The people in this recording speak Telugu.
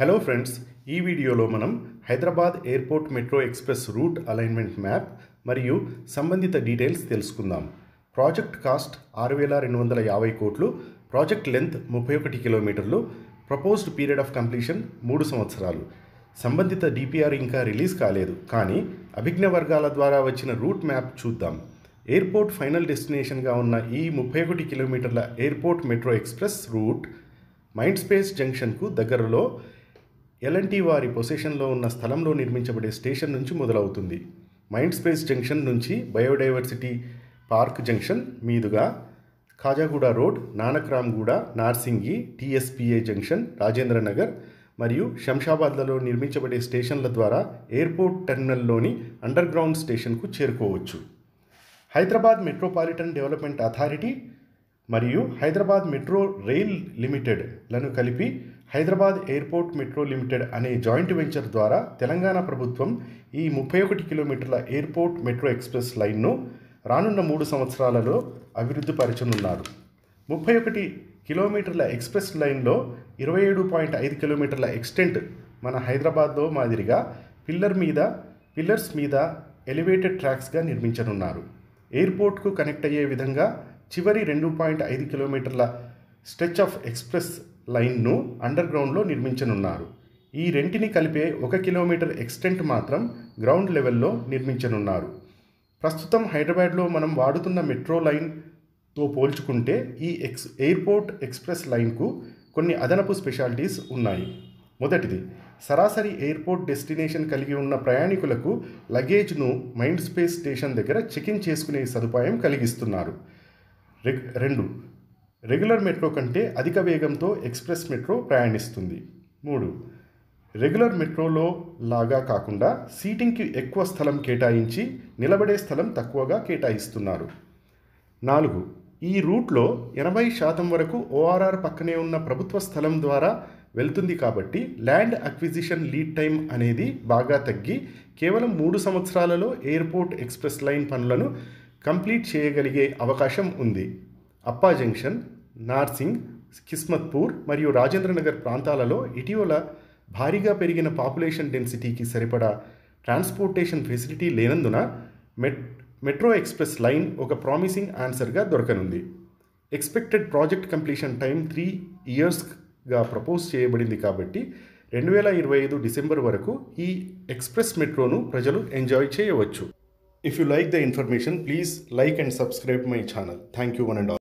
హలో ఫ్రెండ్స్ ఈ వీడియోలో మనం Hyderabad airport metro express route alignment map మరియు సంబంధిత డీటెయిల్స్ తెలుసుకుందాం ప్రాజెక్ట్ కాస్ట్ ఆరు వేల రెండు వందల యాభై కోట్లు ప్రాజెక్ట్ లెంత్ ముప్పై ఒకటి కిలోమీటర్లు ప్రపోజ్డ్ పీరియడ్ ఆఫ్ కంప్లీషన్ మూడు సంవత్సరాలు సంబంధిత డిపిఆర్ ఇంకా రిలీజ్ కాలేదు కానీ అభిజ్ఞ వర్గాల ద్వారా వచ్చిన రూట్ మ్యాప్ చూద్దాం ఎయిర్పోర్ట్ ఫైనల్ డెస్టినేషన్గా ఉన్న ఈ ముప్పై ఒకటి కిలోమీటర్ల airport metro express route mind space జంక్షన్కు దగ్గరలో ఎల్ఎన్టీ వారి పొజిషన్లో ఉన్న స్థలంలో నిర్మించబడే స్టేషన్ నుంచి మొదలవుతుంది మైండ్ స్పేస్ జంక్షన్ నుంచి బయోడైవర్సిటీ పార్క్ జంక్షన్ మీదుగా Khajaguda road Nanakramguda Narsingi TSPA junction Rajendra Nagar మరియు శంషాబాద్లలో నిర్మించబడే స్టేషన్ల ద్వారా ఎయిర్పోర్ట్ టెర్మినల్లోని అండర్ గ్రౌండ్ స్టేషన్కు చేరుకోవచ్చు హైదరాబాద్ మెట్రోపాలిటన్ డెవలప్మెంట్ అథారిటీ మరియు హైదరాబాద్ మెట్రో రైల్ లిమిటెడ్ లను కలిపి హైదరాబాద్ ఎయిర్పోర్ట్ మెట్రో లిమిటెడ్ అనే జాయింట్ వెంచర్ ద్వారా తెలంగాణ ప్రభుత్వం ఈ ముప్పై ఒకటి కిలోమీటర్ల ఎయిర్పోర్ట్ మెట్రో ఎక్స్ప్రెస్ లైన్ను రానున్న మూడు సంవత్సరాలలో అభివృద్ధి పరచనున్నారు ముప్పై ఒకటి కిలోమీటర్ల ఎక్స్ప్రెస్ లైన్లో ఇరవై ఏడు పాయింట్ ఐదు కిలోమీటర్ల ఎక్స్టెంట్ మన హైదరాబాద్లో మాదిరిగా పిల్లర్ మీద పిల్లర్స్ మీద ఎలివేటెడ్ ట్రాక్స్గా నిర్మించనున్నారు ఎయిర్పోర్ట్కు కనెక్ట్ అయ్యే విధంగా చివరి రెండు పాయింట్ ఐదు కిలోమీటర్ల స్ట్రెచ్ ఆఫ్ ఎక్స్ప్రెస్ లైన్ను అండర్ గ్రౌండ్లో నిర్మించనున్నారు ఈ రెంటిని కలిపే ఒక కిలోమీటర్ ఎక్స్టెంట్ మాత్రం గ్రౌండ్ లెవెల్లో నిర్మించనున్నారు ప్రస్తుతం హైదరాబాద్లో మనం వాడుతున్న మెట్రో లైన్తో పోల్చుకుంటే ఈ ఎక్స్ ఎయిర్పోర్ట్ ఎక్స్ప్రెస్ లైన్కు కొన్ని అదనపు స్పెషాలిటీస్ ఉన్నాయి మొదటిది సరాసరి ఎయిర్పోర్ట్ డెస్టినేషన్ కలిగి ఉన్న ప్రయాణికులకు లగేజ్ను మైండ్ స్పేస్ స్టేషన్ దగ్గర చెకిన్ చేసుకునే సదుపాయం కలిగిస్తున్నారు రెగ్ రెండు రెగ్యులర్ మెట్రో కంటే అధిక వేగంతో ఎక్స్ప్రెస్ మెట్రో ప్రయాణిస్తుంది మూడు రెగ్యులర్ మెట్రోలో లాగా కాకుండా సీటింగ్కి ఎక్కువ స్థలం కేటాయించి నిలబడే స్థలం తక్కువగా కేటాయిస్తున్నారు నాలుగు ఈ రూట్లో ఎనభై శాతం వరకు ఓఆర్ఆర్ పక్కనే ఉన్న ప్రభుత్వ స్థలం ద్వారా వెళ్తుంది కాబట్టి ల్యాండ్ అక్విజిషన్ లీడ్ టైం అనేది బాగా తగ్గి కేవలం మూడు సంవత్సరాలలో ఎయిర్పోర్ట్ ఎక్స్ప్రెస్ లైన్ పనులను కంప్లీట్ చేయగలిగే అవకాశం ఉంది అప్పా జంక్షన్ నార్సింగ్ కిస్మత్పూర్ మరియు రాజేంద్రనగర్ ప్రాంతాలలో ఇటీవల భారీగా పెరిగిన పాపులేషన్ డెన్సిటీకి సరిపడా ట్రాన్స్పోర్టేషన్ ఫెసిలిటీ లేనందున మెట్ మెట్రో ఎక్స్ప్రెస్ లైన్ ఒక ప్రామిసింగ్ ఆన్సర్గా దొరకనుంది expected project completion time three ఇయర్స్గా ప్రపోజ్ చేయబడింది కాబట్టి రెండు వేల ఇరవై ఐదు డిసెంబర్ వరకు ఈ ఎక్స్ప్రెస్ మెట్రోను ప్రజలు ఎంజాయ్ చేయవచ్చు if you like the information please like and subscribe my channel thank you one and all